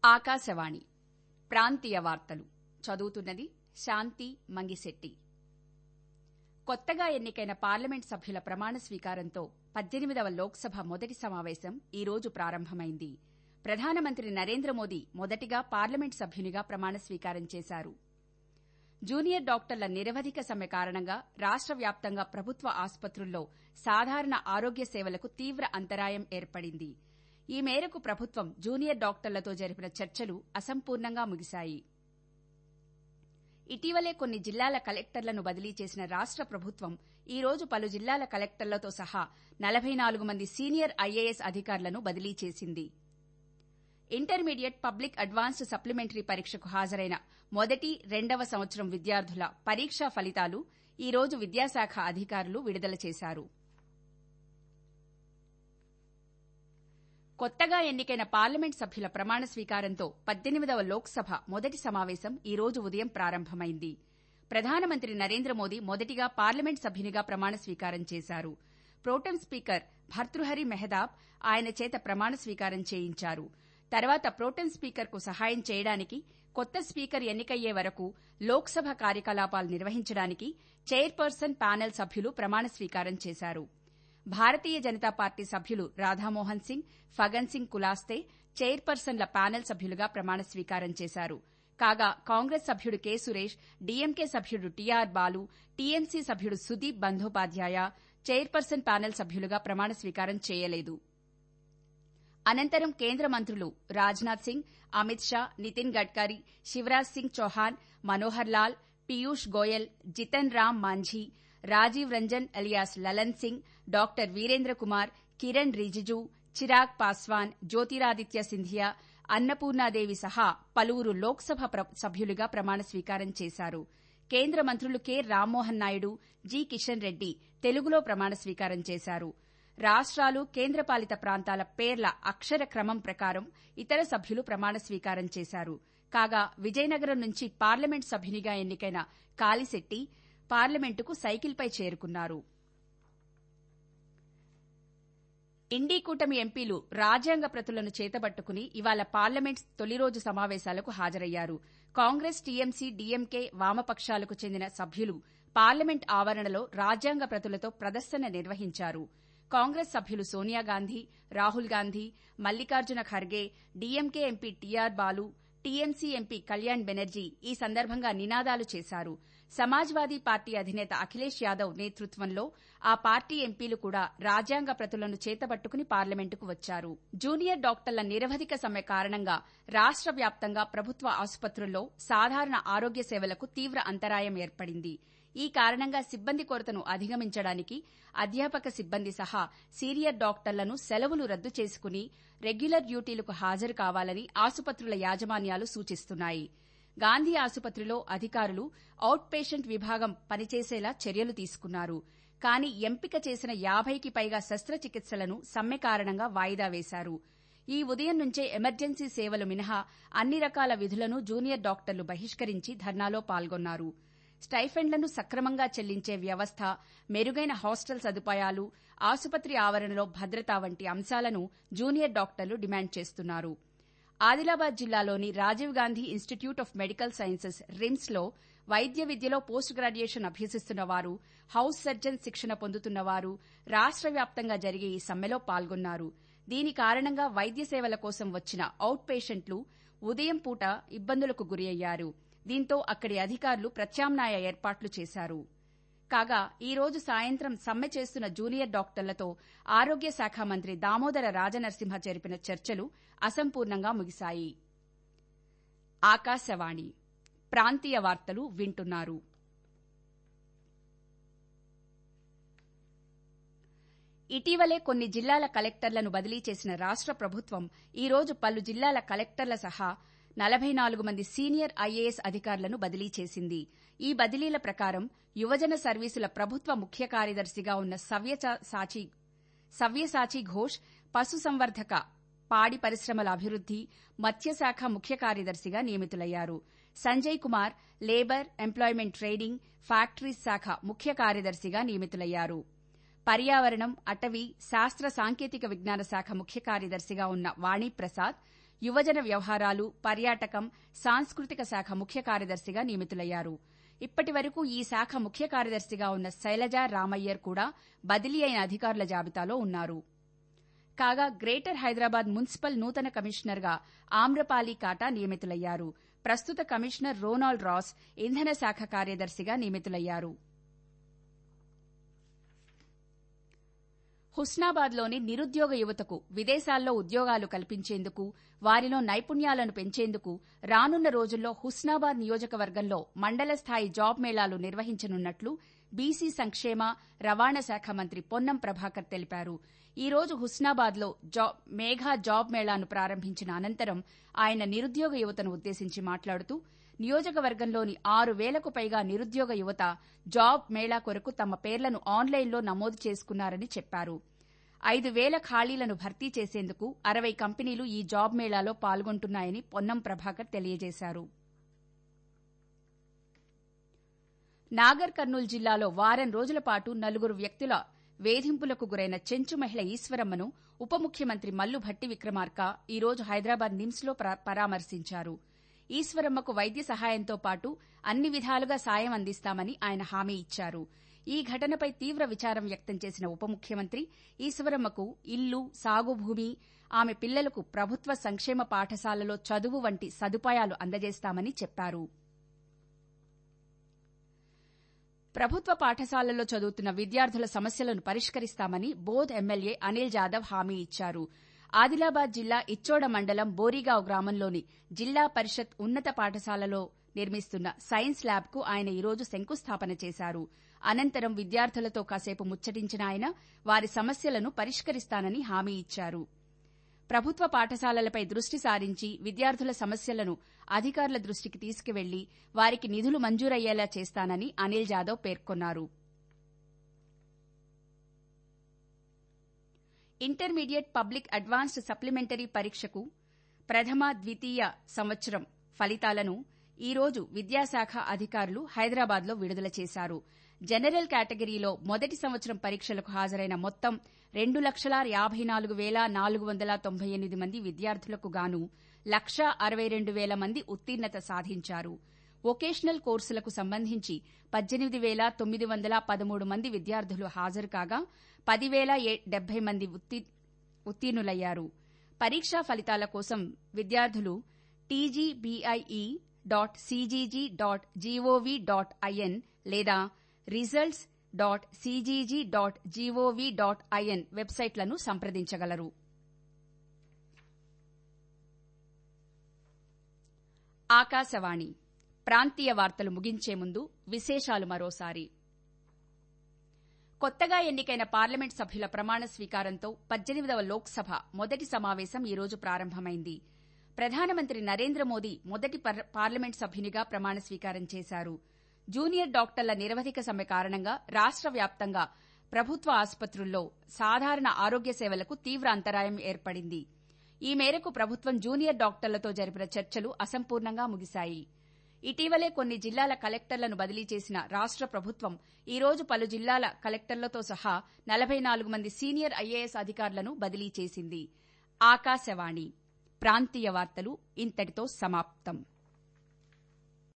ఆకాశవాణి ప్రాంతీయ వార్తలు చదువుతున్నది శాంతి మంగిశెట్టి కొత్తగా ఎన్నికైన పార్లమెంట్ సభ్యుల ప్రమాణ స్వీకారంతో పద్దెనిమిదవ లోక్సభ మొదటి సమావేశం ఈ రోజు ప్రారంభమైంది ప్రధానమంత్రి నరేంద్ర మోదీ మొదటిగా పార్లమెంట్ సభ్యునిగా ప్రమాణ స్వీకారం చేశారు జూనియర్ డాక్టర్ల నిరవధిక సమ్మె కారణంగా రాష్ట వ్యాప్తంగా ప్రభుత్వ ఆసుపత్రుల్లో సాధారణ ఆరోగ్య సేవలకు తీవ్ర అంతరాయం ఏర్పడింది ఈ మేరకు ప్రభుత్వం జూనియర్ డాక్టర్లతో జరిపిన చర్చలు అసంపూర్ణంగా ముగిశాయి ఇటీవలే కొన్ని జిల్లాల కలెక్టర్లను బదిలీ చేసిన రాష్ట ప్రభుత్వం ఈ రోజు పలు జిల్లాల కలెక్టర్లతో సహా నలభై నాలుగు మంది సీనియర్ ఐఏఎస్ అధికారులను బదిలీ చేసింది ఇంటర్మీడియట్ పబ్లిక్ అడ్వాన్స్డ్ సప్లిమెంటరీ పరీక్షకు హాజరైన మొదటి రెండవ సంవత్సరం విద్యార్థుల పరీక్షా ఫలితాలు ఈ రోజు విద్యాశాఖ అధికారులు విడుదల చేశారు కొత్తగా ఎన్నికైన పార్లమెంట్ సభ్యుల ప్రమాణ స్వీకారంతో పద్దెనిమిదవ లోక్సభ మొదటి సమావేశం ఈ రోజు ఉదయం ప్రారంభమైంది ప్రధానమంత్రి నరేంద్ర మోదీ మొదటిగా పార్లమెంట్ సభ్యునిగా ప్రమాణ స్వీకారం చేశారు ప్రోటెం స్పీకర్ భర్తృహరి మెహదాబ్ ఆయన చేత ప్రమాణ స్వీకారం చేయించారు తర్వాత ప్రోటెం స్పీకర్కు సహాయం చేయడానికి కొత్త స్పీకర్ ఎన్నికయ్యే వరకు లోక్సభ కార్యకలాపాలు నిర్వహించడానికి చైర్పర్సన్ ప్యానెల్ సభ్యులు ప్రమాణ స్వీకారం చేశారు భారతీయ జనతా పార్టీ సభ్యులు రాధామోహన్ సింగ్ ఫగన్ సింగ్ కులాస్తే చైర్పర్సన్ల ప్యానెల్ సభ్యులుగా ప్రమాణ స్వీకారం చేశారు కాగా కాంగ్రెస్ సభ్యుడు కె సురేష్ డీఎంకే సభ్యుడు టీఆర్ బాలు టీఎంసీ సభ్యుడు సుదీప్ బంధోపాధ్యాయ చైర్పర్సన్ ప్యానెల్ సభ్యులుగా ప్రమాణ స్వీకారం చేయలేదు అనంతరం కేంద్ర మంత్రులు రాజ్నాథ్ సింగ్ అమిత్ షా నితిన్ గడ్కరీ శివరాజ్ సింగ్ చౌహాన్ మనోహర్ లాల్ పీయూష్ గోయల్ జితన్ రామ్ మాంఝీ రాజీవ్ రంజన్ అలియాస్ లలన్ సింగ్ డాక్టర్ వీరేంద్ర కుమార్ కిరణ్ రిజిజు చిరాగ్ పాస్వాన్ జ్యోతిరాదిత్య సింధియా అన్నపూర్ణాదేవి సహా పలువురు లోక్సభ సభ్యులుగా ప్రమాణ స్వీకారం చేశారు కేంద్ర మంత్రులు కె రామ్మోహన్ నాయుడు జి కిషన్ రెడ్డి తెలుగులో ప్రమాణ స్వీకారం చేశారు రాష్ట్రాలు కేంద్రపాలిత ప్రాంతాల పేర్ల అక్షర క్రమం ప్రకారం ఇతర సభ్యులు ప్రమాణ స్వీకారం చేశారు కాగా విజయనగరం నుంచి పార్లమెంట్ సభ్యునిగా ఎన్నికైన కాలిశెట్టి పార్లమెంటుకు సైకిల్పై చేరుకున్నారు ఇండీ కూటమి ఎంపీలు రాజ్యాంగ ప్రతులను చేతబట్టుకుని ఇవాళ పార్లమెంట్ తొలి రోజు సమావేశాలకు హాజరయ్యారు కాంగ్రెస్ టీఎంసీ డీఎంకే వామపక్షాలకు చెందిన సభ్యులు పార్లమెంట్ ఆవరణలో రాజ్యాంగ ప్రతులతో ప్రదర్శన నిర్వహించారు కాంగ్రెస్ సభ్యులు Sonia Gandhi Rahul Gandhi Mallikarjun Kharge DMK MP TR Baalu TMC MP Kalyan Banerjee ఈ సందర్భంగా నినాదాలు చేశారు సమాజ్వాదీ పార్టీ అధినేత అఖిలేష్ యాదవ్ నేతృత్వంలో ఆ పార్టీ ఎంపీలు కూడా రాజ్యాంగ ప్రతులను చేతబట్టుకుని పార్లమెంటుకు వచ్చారు జూనియర్ డాక్టర్ల నిరవధిక సమ్మె కారణంగా రాష్ట వ్యాప్తంగా ప్రభుత్వ ఆసుపత్రుల్లో సాధారణ ఆరోగ్య సేవలకు తీవ్ర అంతరాయం ఏర్పడింది ఈ కారణంగా సిబ్బంది కొరతను అధిగమించడానికి అధ్యాపక సిబ్బంది సహా సీనియర్ డాక్టర్లను సెలవులు రద్దు చేసుకుని రెగ్యులర్ డ్యూటీలకు హాజరు కావాలని ఆసుపత్రుల యాజమాన్యాలు సూచిస్తున్నాయి గాంధీ ఆసుపత్రిలో అధికారులు అవుట్ పేషెంట్ విభాగం పనిచేసేలా చర్యలు తీసుకున్నారు కానీ ఎంపిక చేసిన యాభైకి పైగా శస్త్రచికిత్సలను సమ్మె కారణంగా వాయిదా వేశారు ఈ ఉదయం నుంచే ఎమర్జెన్సీ సేవలు మినహా అన్ని రకాల విధులను జూనియర్ డాక్టర్లు బహిష్కరించి ధర్నాలో పాల్గొన్నారు స్టైఫెండ్లను సక్రమంగా చెల్లించే వ్యవస్థ మెరుగైన హాస్టల్ సదుపాయాలు ఆసుపత్రి ఆవరణలో భద్రత వంటి అంశాలను జూనియర్ డాక్టర్లు డిమాండ్ చేస్తున్నారు ఆదిలాబాద్ జిల్లాలోని Rajiv Gandhi institute of medical sciences RIMS లో వైద్య విద్యలో పోస్ట్ గ్రాడ్యుయేషన్ అభ్యసిస్తున్న వారు హౌస్ సర్జన్ శిక్షణ పొందుతున్న వారు రాష్ట వ్యాప్తంగా జరిగే ఈ సమ్మెలో పాల్గొన్నారు దీని కారణంగా వైద్య సేవల కోసం వచ్చిన అవుట్ పేషెంట్లు ఉదయం పూట ఇబ్బందులకు గురయ్యారు దీంతో అక్కడి అధికారులు ప్రత్యామ్నాయ ఏర్పాట్లు చేశారు కాగా ఈ రోజు సాయంత్రం సమ్మె చేస్తున్న జూనియర్ డాక్టర్లతో ఆరోగ్య శాఖ మంత్రి దామోదర రాజనరసింహ జరిపిన చర్చలు అసంపూర్ణంగా ముగిశాయి ఆకాశవాణి ప్రాంతీయ వార్తలు వింటున్నారు ఇటీవలే కొన్ని జిల్లాల కలెక్టర్లను బదిలీ చేసిన రాష్ట ప్రభుత్వం ఈ రోజు పలు జిల్లాల కలెక్టర్ల సహా నలభై నాలుగు మంది సీనియర్ ఐఏఎస్ అధికారులను బదిలీ చేసింది ఈ బదిలీల ప్రకారం యువజన సర్వీసుల ప్రభుత్వ ముఖ్య కార్యదర్శిగా ఉన్న సవ్యసాచి ఘోష్ పశుసంవర్ధక పాడి పరిశ్రమల అభివృద్ది మత్స్యశాఖ ముఖ్య కార్యదర్శిగా నియమితులయ్యారు Sanjay Kumar labour employment trading factories శాఖ ముఖ్య కార్యదర్శిగా నియమితులయ్యారు పర్యావరణం అటవీ శాస్త్ర సాంకేతిక విజ్ఞాన శాఖ ముఖ్య కార్యదర్శిగా ఉన్న వాణిప్రసాద్ యువజన వ్యవహారాలు పర్యాటకం సాంస్కృతిక శాఖ ముఖ్య కార్యదర్శిగా నియమితులయ్యారు ఇప్పటి వరకు ఈ శాఖ ముఖ్య కార్యదర్శిగా ఉన్న శైలజ రామయ్యర్ కూడా బదిలీ అయిన అధికారుల జాబితాలో ఉన్నారు కాగా గ్రేటర్ హైదరాబాద్ మున్సిపల్ నూతన కమిషనర్గా ఆమ్రపాలి కాటా నియమితులయ్యారు ప్రస్తుత కమిషనర్ రోనాల్డ్ రాస్ ఇంధన శాఖ కార్యదర్శిగా నియమితులయ్యారు హుస్నాబాద్లోని నిరుద్యోగ యువతకు విదేశాల్లో ఉద్యోగాలు కల్పించేందుకు వారిలో నైపుణ్యాలను పెంచేందుకు రానున్న రోజుల్లో హుస్నాబాద్ నియోజకవర్గంలో మండల స్థాయి జాబ్ మేళాలు నిర్వహించనున్నట్లు బీసీ సంక్షేమ రవాణా శాఖ మంత్రి పొన్నం ప్రభాకర్ తెలిపారు ఈ రోజు హుస్నాబాద్లో మేఘా జాబ్ మేళాను ప్రారంభించిన అనంతరం ఆయన నిరుద్యోగ యువతను ఉద్దేశించి మాట్లాడుతూ నియోజకవర్గంలోని ఆరు వేలకు పైగా నిరుద్యోగ యువత జాబ్ మేళా కొరకు తమ పేర్లను ఆన్లైన్లో నమోదు చేసుకున్నారని చెప్పారు ఐదు వేల ఖాళీలను భర్తీ చేసేందుకు అరవై కంపెనీలు ఈ జాబ్ మేళాలో పాల్గొంటున్నాయని పొన్నం ప్రభాకర్ తెలియజేశారు నాగర్ కర్నూలు జిల్లాలో వారం రోజుల పాటు నలుగురు వ్యక్తుల వేధింపులకు గురైన చెంచు మహిళ ఈశ్వరమ్మను ఉప ముఖ్యమంత్రి మల్లు భట్టి విక్రమార్క ఈ రోజు హైదరాబాద్ నిమ్స్లో పరామర్శించారు ఈశ్వరమ్మకు వైద్య సహాయంతో పాటు అన్ని విధాలుగా సాయం అందిస్తామని ఆయన హామీ ఇచ్చారు ఈ ఘటనపై తీవ్ర విచారం వ్యక్తం చేసిన ఉప ముఖ్యమంత్రి ఈశ్వరమ్మకు ఇల్లు సాగు భూమి ఆమె పిల్లలకు ప్రభుత్వ సంక్షేమ పాఠశాలలో చదువు వంటి సదుపాయాలు అందజేస్తామని చెప్పారు ప్రభుత్వ పాఠశాలల్లో చదువుతున్న విద్యార్థుల సమస్యలను పరిష్కరిస్తామని బోధ్ ఎమ్మెల్యే అనిల్ జాదవ్ హామీ ఇచ్చారు ఆదిలాబాద్ జిల్లా ఇచ్చోడ మండలం బోరిగావ్ గ్రామంలోని జిల్లా పరిషత్ ఉన్నత పాఠశాలలో నిర్మిస్తున్న సైన్స్ ల్యాబ్కు ఆయన ఈరోజు శంకుస్థాపన చేశారు అనంతరం విద్యార్థులతో కాసేపు ముచ్చటించిన ఆయన వారి సమస్యలను పరిష్కరిస్తానని హామీ ఇచ్చారు ప్రభుత్వ పాఠశాలలపై దృష్టి సారించి విద్యార్థుల సమస్యలను అధికారుల దృష్టికి తీసుకువెళ్లి వారికి నిధులు మంజూరయ్యేలా చేస్తానని అనిల్ జాదవ్ పేర్కొన్నారు ఇంటర్మీడియట్ పబ్లిక్ అడ్వాన్స్డ్ సప్లిమెంటరీ పరీక్షకు ప్రథమ ద్వితీయ సంవత్సరం ఫలితాలను ఈ రోజు విద్యాశాఖ అధికారులు హైదరాబాద్లో విడుదల చేశారు జనరల్ కేటగిరీలో మొదటి సంవత్సరం పరీక్షలకు హాజరైన మొత్తం రెండు లక్షల యాబై నాలుగు వేల నాలుగు వందల తొంభై ఎనిమిది మంది విద్యార్థులకు గాను లక్ష అరవై రెండు వేల మంది ఉత్తీర్ణత సాధించారు వొకేషనల్ కోర్సులకు సంబంధించి పద్దెనిమిది వేల తొమ్మిది వందల పదమూడు మంది విద్యార్థులు హాజరు కాగా పదివేల డెబ్బై మంది ఉత్తీర్ణులయ్యారు పరీక్షా ఫలితాల కోసం విద్యార్థులు TGBIE dot CGG dot GOV dot IN లేదా results dot CGG dot GOV dot IN వెబ్సైట్లను సంప్రదించగలరు ఆకాశవాణి ప్రాంతీయ వార్తలు ముగించే ముందు విశేషాలు మరోసారి కొత్తగా ఎన్నికైన పార్లమెంట్ సభ్యుల ప్రమాణ స్వీకారంతో పద్దెనిమిదవ లోక్సభ మొదటి సమావేశం ఈ రోజు ప్రారంభమైంది ప్రధానమంత్రి నరేంద్ర మోదీ మొదటి పార్లమెంట్ సభ్యునిగా ప్రమాణ స్వీకారం చేశారు జూనియర్ డాక్టర్ల నిరవధిక సమ్మె కారణంగా రాష్ట వ్యాప్తంగా ప్రభుత్వ ఆసుపత్రుల్లో సాధారణ ఆరోగ్య సేవలకు తీవ్ర అంతరాయం ఏర్పడింది ఈ మేరకు ప్రభుత్వం జూనియర్ డాక్టర్లతో జరిపిన చర్చలు అసంపూర్ణంగా ముగిశాయి ఇటీవలే కొన్ని జిల్లాల కలెక్టర్లను బదిలీ చేసిన రాష్ట ప్రభుత్వం ఈ రోజు పలు జిల్లాల కలెక్టర్లతో సహా నలభై నాలుగు మంది సీనియర్ ఐఏఎస్ అధికారులను బదిలీ చేసింది ఆకాశవాణి ప్రాంతీయ వార్తలు ఇంతటితో సమాప్తం